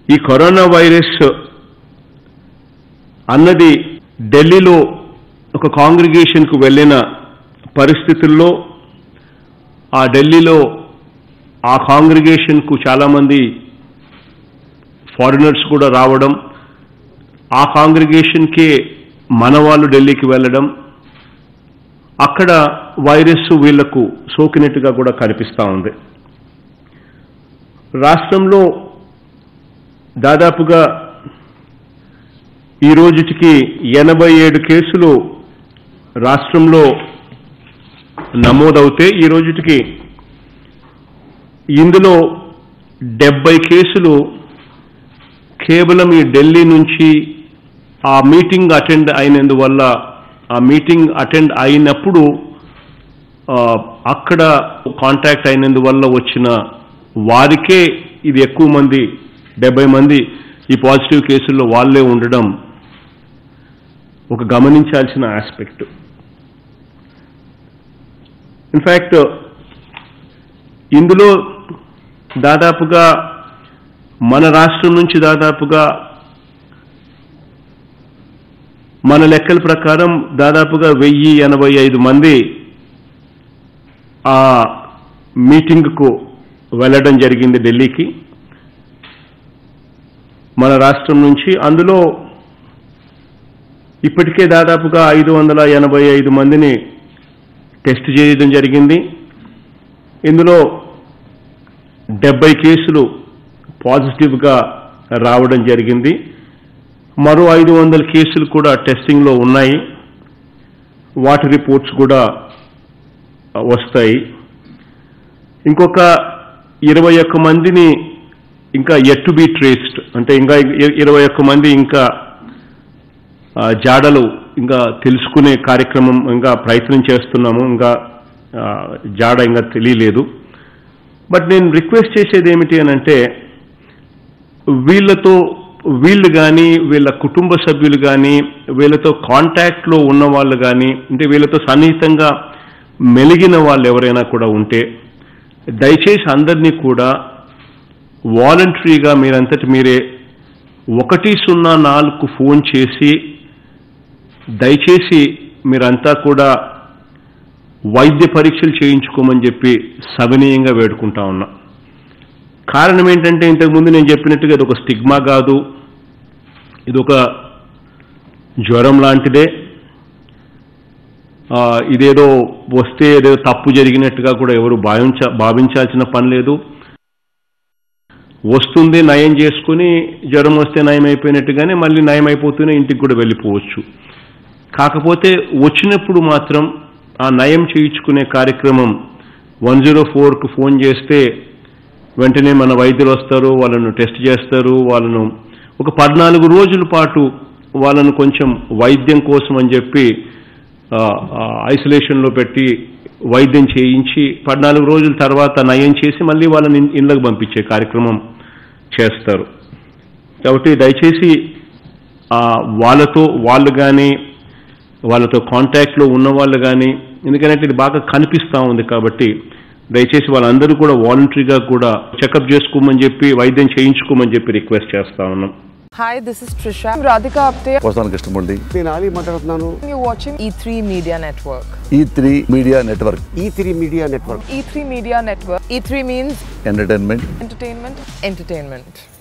ఈ corona virus అన్నది ఢిల్లీలో ఒక కాంగ్రిగేషన్కు వెళ్ళిన పరిస్థితుల్లో ఆ ఢిల్లీలో ఆ కాంగ్రిగేషన్కు చాలామంది ఫారినర్స్ కూడా రావడం ఆ కాంగ్రిగేషన్కే మన వాళ్ళు ఢిల్లీకి వెళ్ళడం అక్కడ వైరస్ వీళ్లకు సోకినట్టుగా కూడా కనిపిస్తూ ఉంది రాష్ట్రంలో దాదాపుగా ఈ రోజుటికి ఎనభై ఏడు కేసులు రాష్ట్రంలో నమోదవుతే ఈ రోజుటికి ఇందులో డెబ్బై కేసులు కేవలం ఈ ఢిల్లీ నుంచి ఆ మీటింగ్ అటెండ్ అయినందువల్ల ఆ మీటింగ్ అటెండ్ అయినప్పుడు ఆ, అక్కడ కాంటాక్ట్ అయినందువల్ల వచ్చిన వారికే ఇది ఎక్కువ మంది డెబ్బై మంది ఈ పాజిటివ్ కేసుల్లో వాళ్ళే ఉండడం ఒక గమనించాల్సిన ఆస్పెక్ట్ ఇన్ఫ్యాక్ట్ ఇందులో దాదాపుగా మన రాష్ట్రం నుంచి దాదాపుగా మన లెక్కల ప్రకారం దాదాపుగా వెయ్యి ఎనభై ఐదు మంది ఆ మీటింగ్కు వెళ్ళడం జరిగింది ఢిల్లీకి మన రాష్ట్రం నుంచి అందులో ఇప్పటికే దాదాపుగా ఐదు వందల ఎనభై ఐదు మందిని టెస్ట్ చేయడం జరిగింది ఇందులో డెబ్బై కేసులు పాజిటివ్గా రావడం జరిగింది మరో ఐదు వందల కేసులు కూడా టెస్టింగ్లో ఉన్నాయి వాటి రిపోర్ట్స్ కూడా వస్తాయి ఇంకొక ఇరవై ఒక్క మందిని ఇంకా ఎట్ టు బి ట్రేస్డ్ అంటే ఇంకా ఇ- ఇరవై ఒక్క మంది ఇంకా ఆ, జాడలు ఇంకా తెలుసుకునే కార్యక్రమం ఇంకా ప్రయత్నం చేస్తున్నాము ఇంకా ఆ, జాడ ఇంకా తెలియలేదు బట్ నేను రిక్వెస్ట్ చేసేది ఏమిటి అని అంటే వీళ్ళతో వీళ్ళు కానీ వీళ్ళ కుటుంబ సభ్యులు కానీ వీళ్ళతో కాంటాక్ట్లో ఉన్న వాళ్ళు కానీ అంటే వీళ్ళతో సన్నిహితంగా మెలిగిన వాళ్ళు ఎవరైనా కూడా ఉంటే దయచేసి అందరినీ కూడా వాలంటరీగా మీరంతటి మీరే ఒకటి సున్నా నాలుగు ఫోన్ చేసి దయచేసి మీరంతా కూడా వైద్య పరీక్షలు చేయించుకోమని చెప్పి సవినీయంగా వేడుకుంటా ఉన్నా కారణం ఏంటంటే ఇంతకుముందు నేను చెప్పినట్టుగా ఇది ఒక స్టిగ్మా కాదు ఇది ఒక జ్వరం లాంటిదే ఆ, ఇదేదో వస్తే ఏదో తప్పు జరిగినట్టుగా కూడా ఎవరు భావించ భావించాల్సిన పని లేదు వస్తుంది నయం చేసుకుని జ్వరం వస్తే నయం అయిపోయినట్టుగానే మళ్ళీ నయం అయిపోతూనే ఇంటికి కూడా వెళ్ళిపోవచ్చు కాకపోతే వచ్చినప్పుడు మాత్రం ఆ నయం చేయించుకునే కార్యక్రమం వన్ జీరో ఫోర్కు ఫోన్ చేస్తే వెంటనే మన వైద్యులు వస్తారు వాళ్ళను టెస్ట్ చేస్తారు వాళ్ళను ఒక పద్నాలుగు రోజుల పాటు వాళ్ళను కొంచెం వైద్యం కోసం అని చెప్పి ఆ, ఆ, ఐసోలేషన్లో పెట్టి వైద్యం చేయించి పద్నాలుగు రోజుల తర్వాత నయం చేసి మళ్ళీ వాళ్ళని ఇన్- ఇళ్ళకు పంపించే కార్యక్రమం చేస్తారు కాబట్టి దయచేసి ఆ, వాళ్ళతో వాళ్ళు కానీ వాళ్ళతో కాంటాక్ట్లో ఉన్న వాళ్ళు కానీ ఎందుకంటే ఇది బాగా కనిపిస్తూ ఉంది కాబట్టి దయచేసి వాళ్ళందరూ కూడా వాలంటరీగా కూడా చెకప్ చేసుకోమని చెప్పి వైద్యం చేయించుకోమని చెప్పి రిక్వెస్ట్ చేస్తా ఉన్నాం Hi, this is Trisha. I'm Radhika Apte. వస్తాను కృష్ణమూర్తి నేను ఆలీ మాట్లాడుతున్నాను You're watching E3 Media Network. E three media network E three media network E3 Media Network. E3 means entertainment entertainment, entertainment.